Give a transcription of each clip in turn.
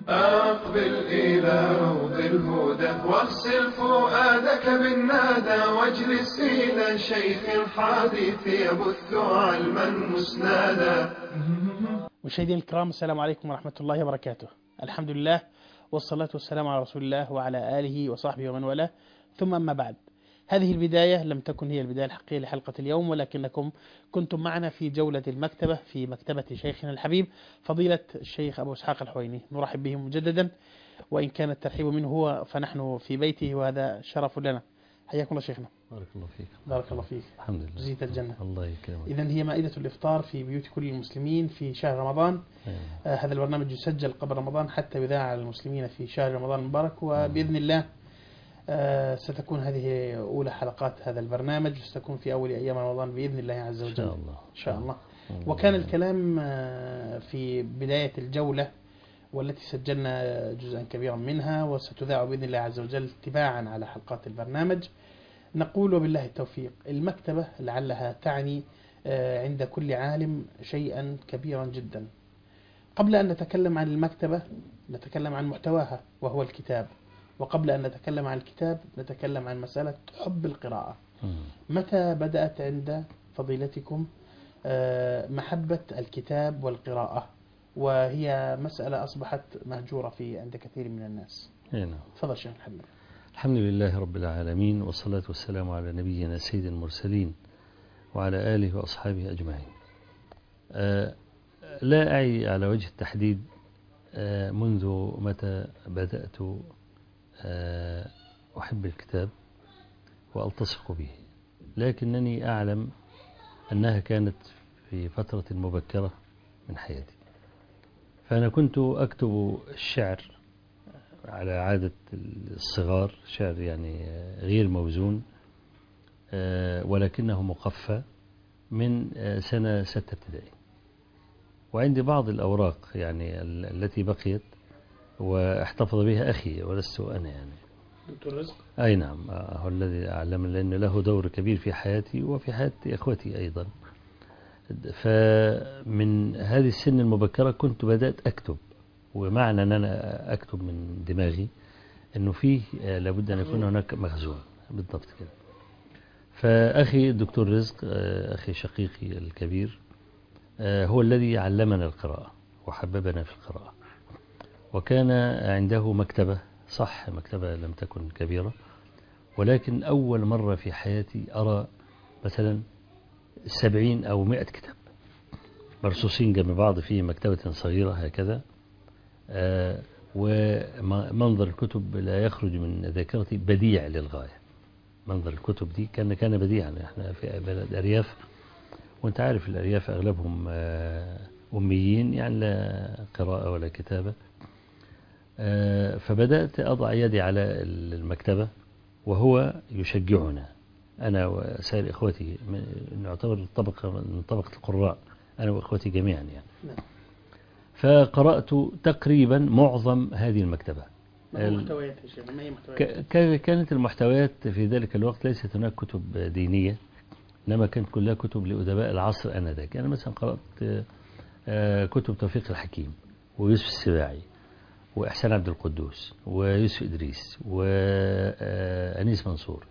أقبل إلى روض الهدى واغسل فؤادك بالنادى واجلس إلى شيخ الحديث يبث علما مسنادا مشاهدينا الكرام السلام عليكم ورحمة الله وبركاته الحمد لله والصلاة والسلام على رسول الله وعلى آله وصحبه ومن والاه ثم أما بعد هذه البداية لم تكن هي البداية الحقيقية لحلقة اليوم ولكنكم كنتم معنا في جولة المكتبة في مكتبة شيخنا الحبيب فضيلة الشيخ أبو إسحاق الحويني نرحب به مجددا وإن كان الترحيب منه هو فنحن في بيته وهذا شرف لنا حياكم الله شيخنا بارك الله فيك بارك الله فيك الحمد لله جزيت الجنة الله يكرمك إذا هي مائدة الإفطار في بيوت كل المسلمين في شهر رمضان أيوة. آه، هذا البرنامج يسجل قبل رمضان حتى يذاع على المسلمين في شهر رمضان المبارك وبإذن الله آه، ستكون هذه أولى حلقات هذا البرنامج وستكون في أول أيام رمضان بإذن الله عز ان وجل شاء الله إن شاء الله الله. وكان الكلام آه، في بداية الجولة والتي سجلنا جزءا كبيرا منها وستذاع بإذن الله عز وجل تباعا على حلقات البرنامج نقول وبالله التوفيق المكتبة لعلها تعني آه، عند كل عالم شيئا كبيرا جدا قبل أن نتكلم عن المكتبة نتكلم عن محتواها وهو الكتاب وقبل أن نتكلم عن الكتاب نتكلم عن مسألة حب القراءة مم. متى بدأت عند فضيلتكم آه، محبة الكتاب والقراءة وهي مسألة أصبحت مهجورة في عند كثير من الناس أي نعم تفضل شيخ محمد الحمد لله رب العالمين والصلاة والسلام على نبينا سيد المرسلين وعلى آله وأصحابه أجمعين آه، لا أعي على وجه التحديد آه، منذ متى بدأت آه، أحب الكتاب وألتصق به لكنني أعلم أنها كانت في فترة مبكرة من حياتي فأنا كنت أكتب الشعر على عادة الصغار شعر يعني غير موزون آه، ولكنه مقفى من آه، سنة ستة ابتدائي وعندي بعض الأوراق يعني ال- التي بقيت واحتفظ بها أخي ولست أنا يعني دكتور رزق أي نعم آه، هو الذي أعلم لأن له دور كبير في حياتي وفي حياة إخوتي أيضا فمن هذه السن المبكرة كنت بدأت أكتب ومعنى أن أنا أكتب من دماغي أنه فيه آه، لابد أن يكون هناك مخزون بالضبط كده فأخي الدكتور رزق آه، أخي شقيقي الكبير آه، هو الذي علمنا القراءة وحببنا في القراءة وكان عنده مكتبة صح مكتبة لم تكن كبيرة ولكن أول مرة في حياتي أرى مثلا سبعين أو مئة كتاب مرصوصين جنب بعض في مكتبة صغيرة هكذا آه، ومنظر الكتب لا يخرج من ذاكرتي بديع للغاية منظر الكتب دي كان كان بديعا احنا في بلد أرياف وانت عارف الأرياف أغلبهم آه، أميين يعني لا قراءة ولا كتابة آه، فبدأت أضع يدي على المكتبة وهو يشجعنا أنا وسائر إخوتي من- نعتبر طبقة من طبقة القراء أنا وإخوتي جميعا يعني نعم. فقرأت تقريبا معظم هذه المكتبة ما هو ال- محتويات يا شيخ ما هي محتويات ك- ك- كانت المحتويات في ذلك الوقت ليست هناك كتب دينية إنما كانت كلها كتب لأدباء العصر آنذاك يعني مثلا قرأت آه، آه، كتب توفيق الحكيم ويوسف السباعي وإحسان عبد القدوس ويوسف إدريس وأنيس منصور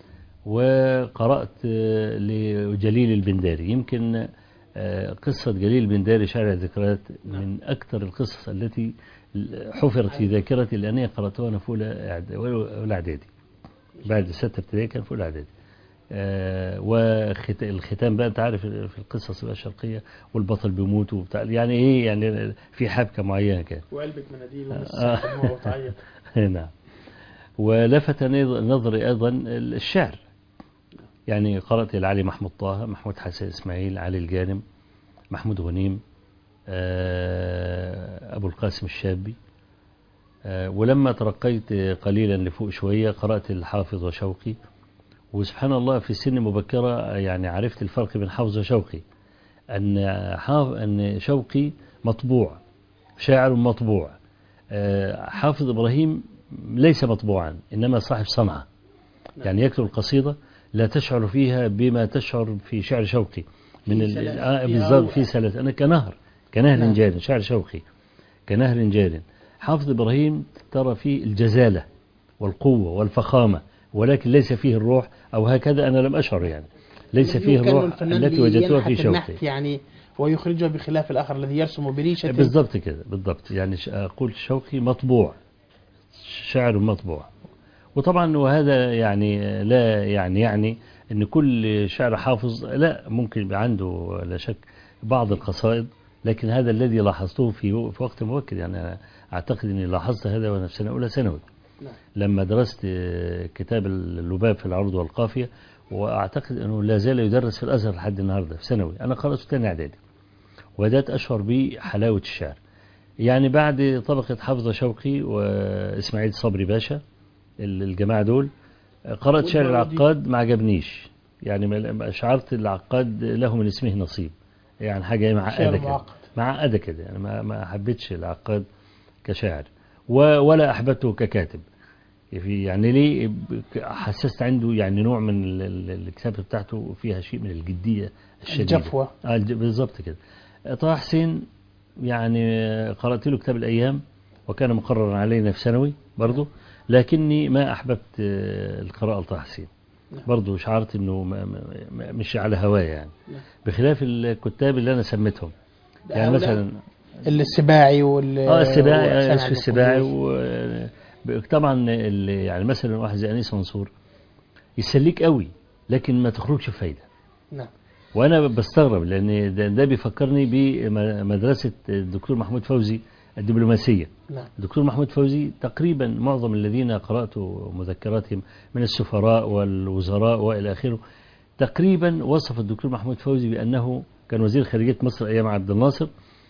وقرأت آه، لجليل البنداري يمكن آه، قصة جليل البنداري شارع الذكريات من أكثر القصص التي حفرت في ذاكرتي لأنني قرأتها وأنا في أولى إعد- أولى إعدادي بعد ستة ابتدائي كان في أولى إعدادي آه، والختام بقى أنت عارف في القصص بقى الشرقية والبطل بيموت وبتاع يعني إيه يعني في حبكة معينة كده وقلبك مناديل آه. ولسه دموع وتعيط نعم ولفت نظري أيضا الشعر يعني قرأت لعلي محمود طه محمود حسن إسماعيل علي الجانم محمود غنيم آه، أبو القاسم الشابي آه، ولما ترقيت قليلا لفوق شوية قرأت الحافظ وشوقي وسبحان الله في سن مبكرة يعني عرفت الفرق بين حافظ وشوقي أن حاف أن شوقي مطبوع شاعر مطبوع آه، حافظ إبراهيم ليس مطبوعا إنما صاحب صنعة يعني يكتب القصيدة لا تشعر فيها بما تشعر في شعر شوقي من في ال- سلاسة، آه، في بالضبط روعة. في سلاسة أنا كنهر كنهر نعم. جار شعر شوقي كنهر جار حافظ إبراهيم ترى فيه الجزالة والقوة والفخامة ولكن ليس فيه الروح أو هكذا أنا لم أشعر يعني ليس فيه يمكن الروح الفنان التي وجدتها في ينحت شوقي النحت يعني ويخرجه بخلاف الآخر الذي يرسم بريشة بالضبط كده بالضبط يعني ش- أقول شوقي مطبوع شعر مطبوع وطبعا وهذا يعني لا يعني يعني ان كل شعر حافظ لا ممكن يبقى عنده لا شك بعض القصائد لكن هذا الذي لاحظته في في وقت مبكر يعني أنا اعتقد اني لاحظت هذا وانا في سنه اولى ثانوي نعم. لما درست كتاب اللباب في العرض والقافيه واعتقد انه لا زال يدرس في الازهر لحد النهارده في ثانوي انا قراته ثاني اعدادي وبدات اشعر بحلاوه الشعر يعني بعد طبقه حافظه شوقي واسماعيل صبري باشا ال- الجماعه دول قرات شعر والمولودي. العقاد ما عجبنيش يعني ما- شعرت العقاد له من اسمه نصيب يعني حاجه معقده شعر كده معقد معقده كده يعني ما ما حبيتش العقاد كشاعر و- ولا احببته ككاتب في يعني ليه ب- حسست عنده يعني نوع من ال- ال- الكتابه بتاعته فيها شيء من الجديه الشديده الجفوة آه، الج- بالظبط كده طه حسين يعني قرأت له كتاب الأيام وكان مقررا علينا في ثانوي برضه لكني ما أحببت آه، القراءة لطه حسين نعم. برضه شعرت انه ما ما ما مش على هواية يعني نعم. بخلاف الكتاب اللي انا سميتهم يعني هؤلاء مثلا السباعي وال اه السباعي وإحسان آه، يوسف علي السباعي القندوسي. و طبعا ال- يعني مثلا واحد زي انيس منصور يسليك قوي لكن ما تخرجش بفايده نعم وانا بستغرب لان ده, ده بيفكرني بمدرسه الدكتور محمود فوزي الدبلوماسيه نعم الدكتور محمود فوزي تقريبا معظم الذين قرات مذكراتهم من السفراء والوزراء والى اخره تقريبا وصف الدكتور محمود فوزي بانه كان وزير خارجيه مصر ايام عبد الناصر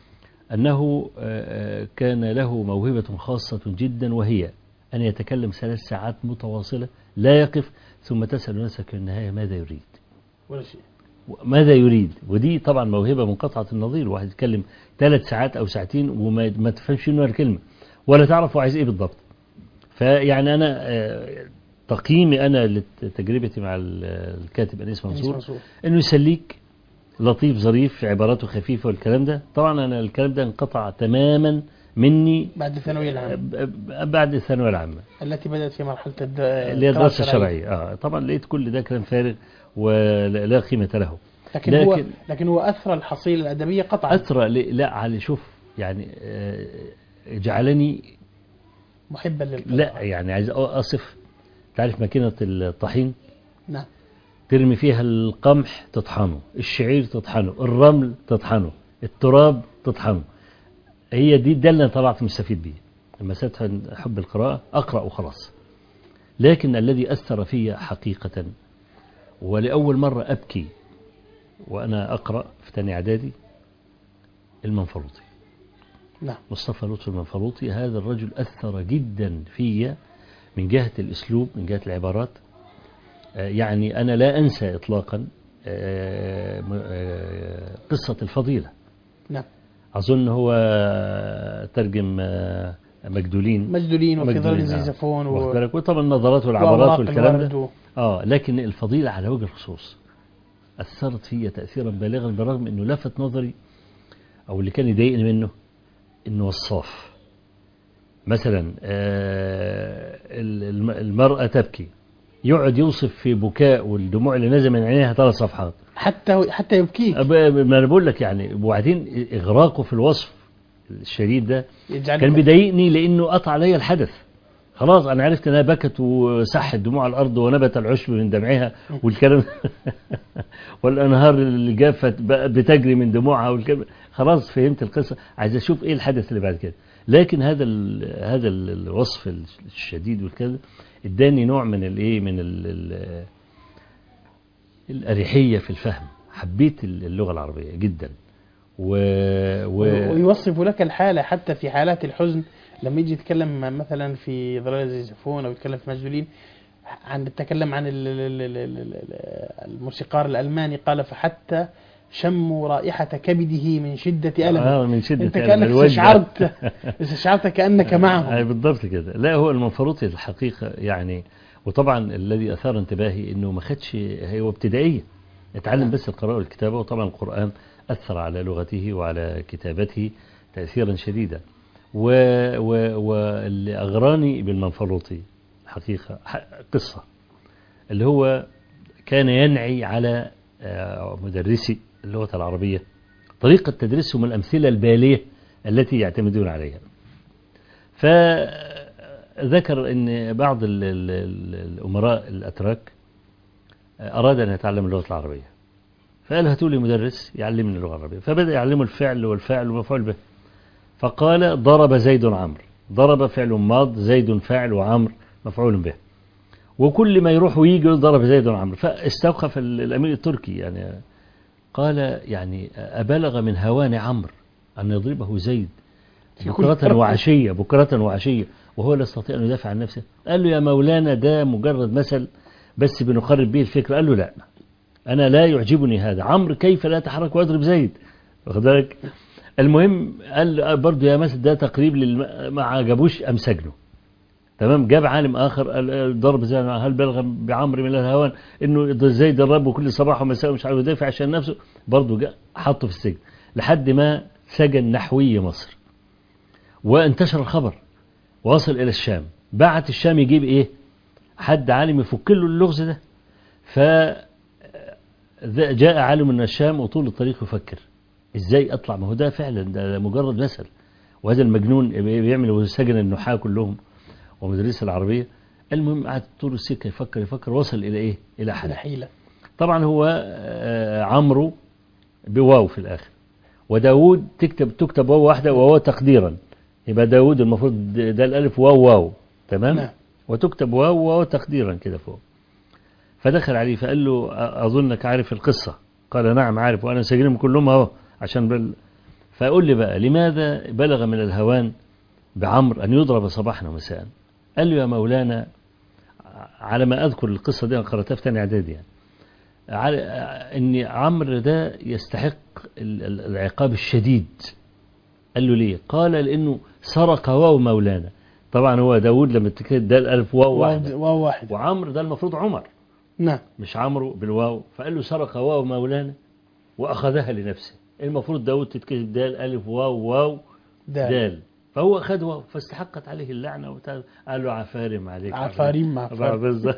انه آه، آه، كان له موهبه خاصه جدا وهي ان يتكلم ثلاث ساعات متواصله لا يقف ثم تسال نفسك في النهايه ماذا يريد ولا شيء ماذا يريد ودي طبعا موهبة منقطعة النظير واحد يتكلم ثلاث ساعات أو ساعتين وما ما تفهمش منه الكلمة ولا تعرف هو عايز إيه بالضبط فيعني أنا آه، تقييمي أنا لتجربتي مع ال- الكاتب أنيس أنيس منصور منصور إنه يسليك لطيف ظريف في عباراته خفيفة والكلام ده طبعا أنا الكلام ده انقطع تماما مني بعد الثانوية العامة ب- ب- بعد الثانوية العامة التي بدأت في مرحلة الد- اللي هي الدراسة الشرعية آه طبعا لقيت كل ده كلام فارغ ولا لا قيمة له لكن, هو لكن- لكن هو أثرى الحصيلة الأدبية قطعا أثرى ل- لا على شوف يعني آه، جعلني محبا للقراءة لا يعني عايز أصف تعرف ماكينة الطحين نعم ترمي فيها القمح تطحنه الشعير تطحنه الرمل تطحنه التراب تطحنه هي دي ده اللي أنا طلعت مستفيد بيه لما سأدخل حب القراءة أقرأ وخلاص لكن الذي أثر في حقيقة ولأول مرة أبكي وأنا أقرأ في تاني إعدادي المنفلوطي نعم مصطفى لطفي المنفلوطي هذا الرجل أثر جدا في من جهة الأسلوب من جهة العبارات آه، يعني أنا لا أنسى إطلاقا آه، م- آه، قصة الفضيلة نعم أظن هو ترجم آه، مجدولين مجدولين وفي مجدولين، ظل آه. زيزفون واخد و... بالك وطبعا النظرات وأوراق والعبارات والكلام الورد ده و... اه لكن الفضيلة على وجه الخصوص أثرت فيا تأثيرا بالغا بالرغم أنه لفت نظري أو اللي كان يضايقني منه أنه وصاف مثلا آه، الم- المرأة تبكي يقعد يوصف في بكاء والدموع اللي نازل من عينيها ثلاث صفحات حتى حتى يبكيك أب- ما انا بقول لك يعني وبعدين اغراقه في الوصف الشديد ده يجعلك كان بيضايقني لانه قطع علي الحدث خلاص انا عرفت انها بكت وسحت دموع على الارض ونبت العشب من دمعها والكلام والانهار اللي جافت بقى بتجري من دموعها والكلام خلاص فهمت القصه عايز اشوف ايه الحدث اللي بعد كده لكن هذا ال هذا ال- الوصف الشديد والكذا اداني نوع من الايه من ال ال الاريحيه في الفهم حبيت اللغه العربيه جدا و, و... ويوصف لك الحالة حتى في حالات الحزن لما يجي يتكلم مثلا في ظلال زيزفون أو يتكلم في مجدولين عن يتكلم عن ال- ال- ال- ال- ال- الموسيقار الألماني قال فحتى شموا رائحة كبده من شدة ألمه آه من شدة أنت ألم كأنك الوجع. استشعرت استشعرت كأنك آه معهم بالضبط كده لا هو المنفلوطي الحقيقة يعني وطبعا الذي أثار انتباهي أنه ما خدش هو ابتدائية اتعلم بس القراءة والكتابة وطبعا القرآن أثر على لغته وعلى كتابته تأثيرا شديدا و- و- واللي أغراني بالمنفلوطي حقيقة ح- قصة اللي هو كان ينعي على آه، مدرسي اللغة العربية طريقة تدريسهم الأمثلة البالية التي يعتمدون عليها فذكر أن بعض ال- ال- ال- الأمراء الأتراك أراد أن يتعلم اللغة العربية فقال هاتوا لي مدرس يعلمني اللغة العربية فبدأ يعلمه الفعل والفاعل والمفعول به فقال ضرب زيد عمرو ضرب فعل ماض زيد فاعل وعمرو مفعول به وكل ما يروح ويجي يقول ضرب زيد عمرو فاستوقف ال- الأمير التركي يعني قال يعني أبلغ من هوان عمرو أن يضربه زيد في كل بكرة طرف. وعشية بكرة وعشية وهو لا يستطيع أن يدافع عن نفسه قال له يا مولانا ده مجرد مثل بس بنقرب به الفكرة قال له لا أنا لا يعجبني هذا عمرو كيف لا يتحرك ويضرب زيد واخد بالك المهم قال برضه يا مثل ده تقريب للم... ما عجبوش أم سجنه تمام جاب عالم آخر قال ضرب زيد هل بلغ بعمرو من الهوان إنه زيد الرب كل صباح ومساء مش عارف يدافع عشان نفسه برضه جاء حطه في السجن لحد ما سجن نحوي مصر وانتشر الخبر وصل إلى الشام بعت الشام يجيب إيه حد عالم يفك له اللغز ده ف جاء عالم من الشام وطول الطريق يفكر ازاي اطلع ما هو ده فعلا ده مجرد مثل وهذا المجنون بيعمل سجن النحاة كلهم ومدرسة العربية المهم قعد طول السكة يفكر يفكر وصل إلى إيه إلى حل حيلة طبعا هو آه، عمرو بواو في الآخر وداود تكتب تكتب واو واحدة وهو تقديرا يبقى داود المفروض ده الألف واو واو تمام نعم. وتكتب واو واو تقديرا كده فوق فدخل عليه فقال له أ- أظنك عارف القصة قال نعم عارف وأنا سجنهم كلهم أهو عشان بل فقول لي بقى لماذا بلغ من الهوان بعمر أن يضرب صباحا ومساء قال له يا مولانا على ما أذكر القصة دي أنا قرأتها في تاني إعدادي يعني على ان عمرو ده يستحق ال- ال- العقاب الشديد قال له ليه قال لانه سرق واو مولانا طبعا هو داود لما تكتب ده الالف واو واحده واو واحد وعمرو ده المفروض عمر نعم مش عمرو بالواو فقال له سرق واو مولانا واخذها لنفسه المفروض داود تتكتب دال الف واو واو دال دال فهو اخذ واو فاستحقت عليه اللعنه وبتاع قال له عفارم عليك عفاريم مع عفاريم. بالظبط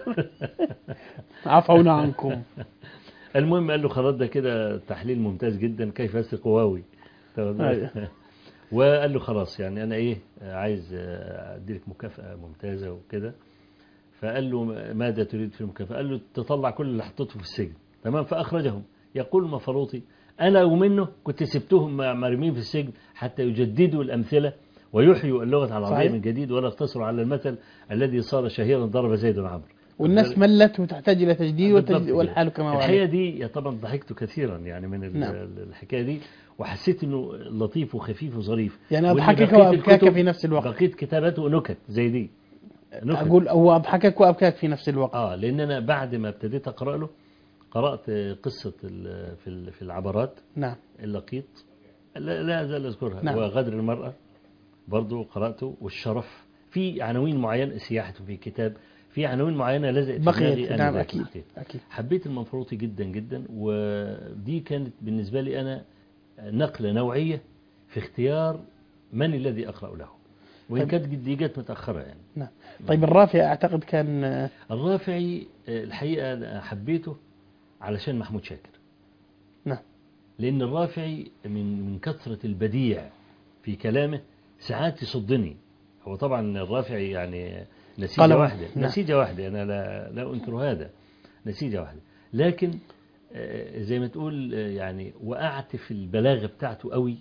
عفونا عنكم المهم قال له خلاص ده كده تحليل ممتاز جدا كيف يثق واوي تمام؟ أيوة. وقال له خلاص يعني انا ايه عايز اديلك مكافأة ممتازة وكده فقال له ماذا تريد في المكافأة قال له تطلع كل اللي حطيته في السجن تمام فأخرجهم يقول مفروطي أنا ومنه كنت سبتهم مرمين في السجن حتى يجددوا الأمثلة ويحيوا اللغة العربية صحيح. من جديد ولا اقتصروا على المثل الذي صار شهيرا ضرب زيد عمرو والناس ملت وتحتاج إلى تجديد بالضبط وتجديد كده. والحال كما هو الحقيقة عليه. دي طبعا ضحكت كثيرا يعني من ال- نعم. الحكاية دي وحسيت انه لطيف وخفيف وظريف يعني وإن أضحكك بقية وأبكاك الكتب- في نفس الوقت بقية كتاباته نكت زي دي نكت أقول هو أضحكك وأبكاك في نفس الوقت اه لان انا بعد ما ابتديت اقرا له قرات قصه ال- في ال- في العبرات نعم اللقيط لا, لا أزال أذكرها نعم. وغدر المرأة برضو قرأته والشرف في عناوين معينة سياحته في كتاب في عناوين معينة لزقت في دماغي بقيت أنا نعم ذاك أكيد الحقيقة. أكيد حبيت المنفروطي جدا جدا ودي كانت بالنسبة لي أنا نقلة نوعية في اختيار من الذي أقرأ له وإن طيب. كانت دي جت متأخرة يعني نعم طيب الرافع أعتقد كان آه، الرافعي آه، الحقيقة أنا حبيته علشان محمود شاكر نعم لأن الرافعي من من كثرة البديع في كلامه ساعات يصدني هو طبعا الرافعي يعني نسيجة قلم. واحدة نعم. نسيجة واحدة أنا لا, لا أنكر هذا نسيجة واحدة لكن آه، زي ما تقول آه، يعني وقعت في البلاغة بتاعته قوي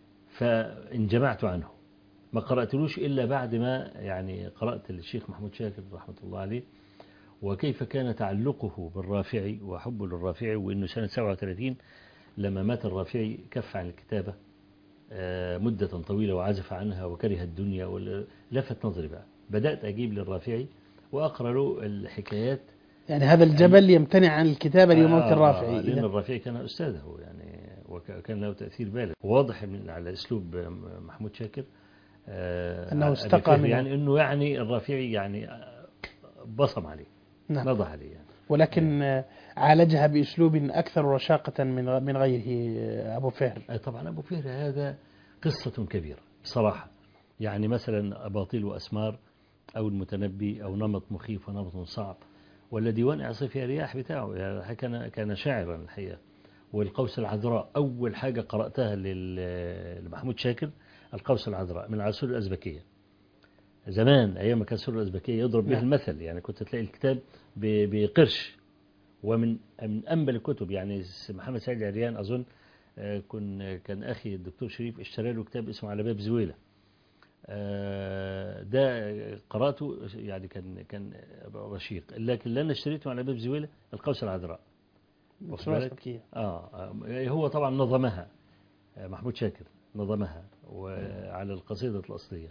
فانجمعت عنه ما قرأتلوش إلا بعد ما يعني قرأت للشيخ محمود شاكر رحمة الله عليه وكيف كان تعلقه بالرافعي وحبه للرافعي وأنه سنة 37 لما مات الرافعي كف عن الكتابة آه، مدة طويلة وعزف عنها وكره الدنيا وال- لفت نظري بقى بدأت أجيب للرافعي وأقرأ له الحكايات يعني هذا الجبل يمتنع عن الكتابة لموت آه، الرافعي آه، لأن إذا الرافعي كان أستاذه يعني وكان له تأثير بالغ واضح من على أسلوب محمود شاكر آه، أنه أبي استقى فهر منه. يعني أنه يعني الرافعي يعني آه، بصم عليه نعم نضح عليه يعني ولكن آه، عالجها بأسلوب أكثر رشاقة من غ- من غيره آه، أبو فهر آه، طبعا أبو فهر هذا قصة كبيرة بصراحة يعني مثلا أباطيل وأسمار أو المتنبي أو نمط مخيف ونمط صعب ولا ديوان إعصاف يا رياح بتاعه يعني كان كان شاعرا الحقيقة والقوس العذراء أول حاجة قرأتها لل- لمحمود شاكر القوس العذراء من العصور الأزبكية زمان أيام ما كان السورة الأزبكية يضرب به نعم. المثل يعني كنت تلاقي الكتاب ب- بقرش ومن من أنبل الكتب يعني س- محمد سعيد عريان أظن آه، كن كان أخي الدكتور شريف اشترى له كتاب اسمه على باب زويلة آه، ده قرأته يعني كان كان رشيق لكن اللي أنا اشتريته على باب زويلة القوس العذراء واخد سورة بالك؟ أزبكية. آه آه، هو طبعا نظمها آه، محمود شاكر نظمها وعلى القصيدة الأصلية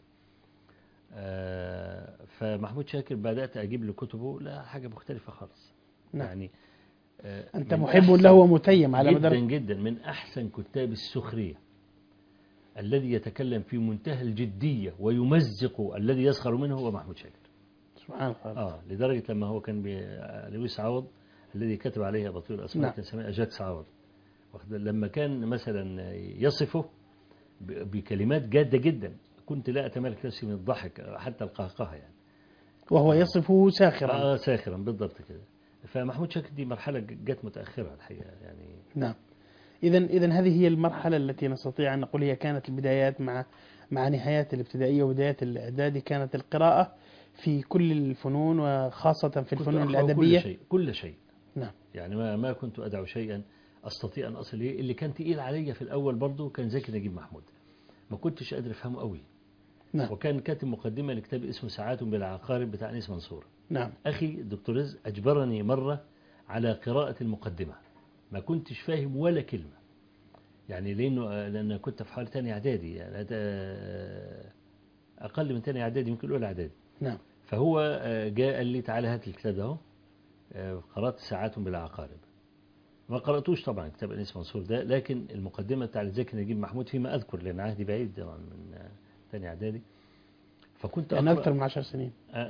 آه، فمحمود شاكر بدأت أجيب له كتبه لا حاجة مختلفة خالص نعم. يعني آه، أنت من محب أحسن- له ومتيم على جدا مدار جدا من أحسن كتاب السخرية الذي يتكلم في منتهى الجدية ويمزق الذي يسخر منه هو محمود شاكر سبحان الله آه لدرجة لما هو كان بي- لويس عوض الذي كتب عليه أباطيل الأسماء نعم. كان سميه أجاكس عوض واخد بال- لما كان مثلا يصفه ب- بكلمات جادة جدا كنت لا أتمالك نفسي من الضحك حتى القهقه يعني وهو يصفه ساخرا آه ساخرا بالضبط كده فمحمود شاكر دي مرحلة جت متأخرة الحقيقة يعني نعم إذا إذا هذه هي المرحلة التي نستطيع أن نقول هي كانت البدايات مع مع نهايات الابتدائية وبدايات الإعدادي كانت القراءة في كل الفنون وخاصة في كنت الفنون أقرأ الأدبية كل شيء كل شيء نعم يعني ما ما كنت أدعو شيئا أستطيع أن أصل إليه اللي كان تقيل عليا في الأول برضه كان زكي نجيب محمود ما كنتش قادر أفهمه قوي نعم وكان كاتب مقدمة لكتاب اسمه ساعات بالعقارب بتاع أنيس منصور نعم أخي الدكتور رزق أجبرني مرة على قراءة المقدمة ما كنتش فاهم ولا كلمة يعني لأنه لأن كنت في حوالي تاني إعدادي يعني هذا أقل من تاني إعدادي يمكن أولى إعدادي نعم فهو آه، جاء قال لي تعالى هات الكتاب ده اهو آه، قرأت ساعات بالعقارب ما قرأتوش طبعا كتاب أنيس منصور ده لكن المقدمة بتاع زكي نجيب محمود فيما أذكر لأن عهدي بعيد طبعا من آه، تاني إعدادي فكنت يعني أقرأ أكثر من عشر سنين آه.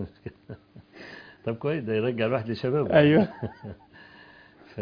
طب كويس ده يرجع الواحد لشبابه أيوه ف...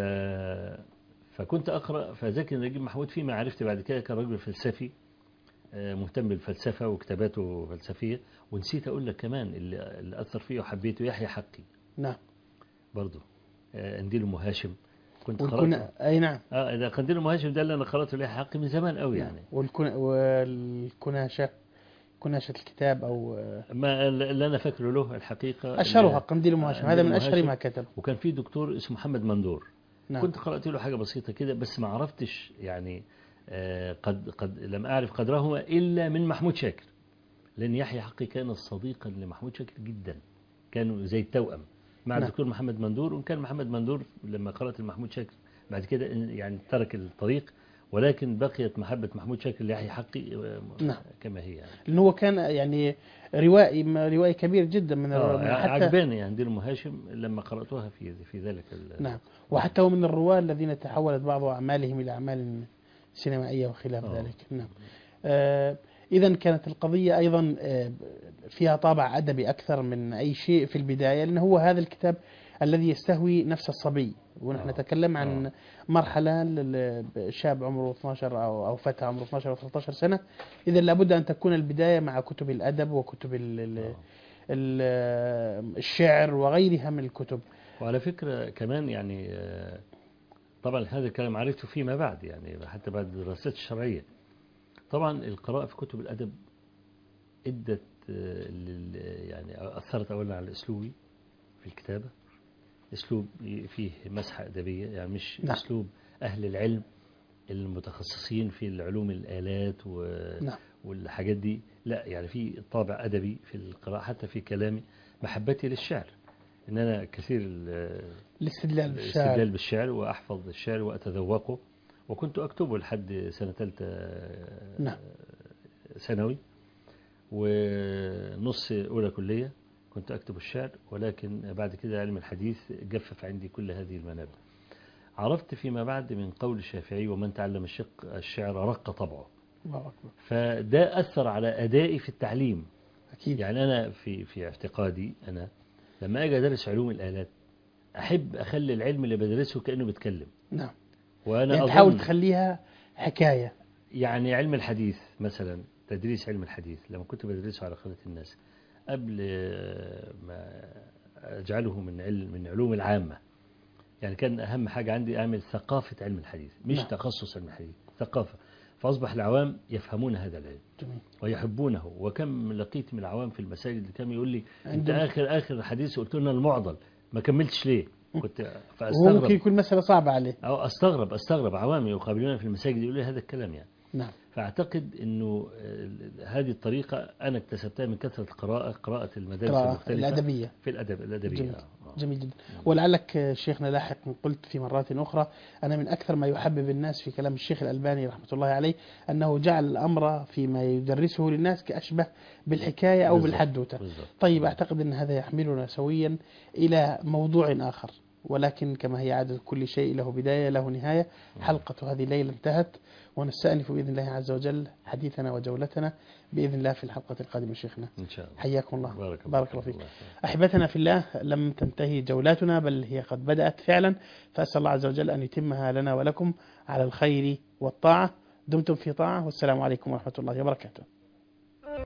فكنت أقرأ فزكي نجيب محمود فيما عرفت بعد كده كان رجل فلسفي آه، مهتم بالفلسفة وكتاباته فلسفية ونسيت أقول لك كمان اللي, اللي أثر فيه وحبيته يحيى حقي نعم برضه آه، قنديل أم هاشم كنت قرأته والكنا أي نعم اه ده قنديل أم هاشم ده اللي أنا قرأته ليحيى حقي من زمان قوي يعني والكنا والكناشة كناشة الكتاب أو ما اللي أنا فاكره له الحقيقة أشهرها اللي- قنديل مهاشم آه، هذا من قنديل أشهر مهاشم. ما كتب وكان في دكتور اسمه محمد مندور نعم كنت قرأت له حاجة بسيطة كده بس ما عرفتش يعني آه، قد قد لم أعرف قدرهما إلا من محمود شاكر لأن يحيى حقي كان صديقا لمحمود شاكر جدا كانوا زي التوأم مع نعم. الدكتور محمد مندور وكان محمد مندور لما قرأت محمود شاكر بعد كده يعني ترك الطريق ولكن بقيت محبة محمود شاكر ليحيى حقي آه، نعم. كما هي يعني لأنه هو كان يعني روائي روائي كبير جدا من آه، من حتى عجباني يعني دير هاشم لما قرأتها في في ذلك ال- نعم وحتى هو من الرواة الذين تحولت بعض أعمالهم إلى أعمال سينمائية وخلاف آه. ذلك نعم آه إذا كانت القضية أيضا آه فيها طابع أدبي أكثر من أي شيء في البداية لأنه هو هذا الكتاب الذي يستهوي نفس الصبي ونحن آه. نتكلم عن آه. مرحلة للشاب عمره 12 أو أو فتى عمره 12 أو 13 سنة إذا لابد أن تكون البداية مع كتب الأدب وكتب ال- ال- آه. ال- الشعر وغيرها من الكتب وعلى فكرة كمان يعني آه، طبعا هذا الكلام عرفته فيما بعد يعني حتى بعد الدراسات الشرعية طبعا القراءة في كتب الأدب ادت آه، لل- يعني أثرت أولا على أسلوبي في الكتابة أسلوب فيه مسحة أدبية يعني مش نعم. أسلوب أهل العلم المتخصصين في العلوم الآلات و... نعم. والحاجات دي لا يعني في طابع أدبي في القراءة حتى في كلامي محبتي للشعر إن أنا كثير ال- الاستدلال بالشعر الاستدلال بالشعر وأحفظ الشعر وأتذوقه وكنت أكتبه لحد سنة ثالثة نعم. ثانوي ونص أولى كلية كنت أكتب الشعر ولكن بعد كده علم الحديث جفف عندي كل هذه المنابع عرفت فيما بعد من قول الشافعي ومن تعلم الشق الشعر رق طبعه الله أكبر فده أثر على أدائي في التعليم أكيد يعني أنا في في اعتقادي أنا لما أجي أدرس علوم الآلات أحب أخلي العلم اللي بدرسه كأنه بيتكلم نعم وأنا يعني تحاول أظن تخليها حكاية يعني علم الحديث مثلا تدريس علم الحديث لما كنت بدرسه على قناة الناس قبل ما أجعله من علم من علوم العامة يعني كان أهم حاجة عندي أعمل ثقافة علم الحديث مش نعم. تخصص علم الحديث ثقافة فأصبح العوام يفهمون هذا العلم جميل ويحبونه وكم لقيت من العوام في المساجد اللي كان يقول لي انت عندهم- اخر اخر حديث قلت له المعضل ما كملتش ليه كنت وهو ممكن فاستغرب يكون مسألة صعبة عليه او استغرب استغرب عوامي يقابلوني في المساجد يقولوا لي هذا الكلام يعني نعم فاعتقد انه آه، هذه الطريقه انا اكتسبتها من كثره القراءه قراءه المدارس قراءة المختلفه الأدبية في الادب الادبيه جميل. آه، آه. جميل جدا ولعلك آه، شيخنا لاحقا قلت في مرات أخرى أنا من أكثر ما يحبب الناس في كلام الشيخ الألباني رحمة الله عليه أنه جعل الأمر فيما يدرسه للناس كأشبه بالحكاية أو بالضبط، بالحدوتة بالضبط. طيب أعتقد أن هذا يحملنا سويا إلى موضوع آخر ولكن كما هي عادة كل شيء له بداية له نهاية حلقة هذه الليلة انتهت ونستأنف بإذن الله عز وجل حديثنا وجولتنا بإذن الله في الحلقة القادمة شيخنا ان شاء الله حياكم الله بارك الله بارك الله فيك الله أحبتنا في الله لم تنتهي جولاتنا بل هي قد بدأت فعلا فأسأل الله عز وجل أن يتمها لنا ولكم على الخير والطاعة دمتم في طاعة والسلام عليكم ورحمة الله وبركاته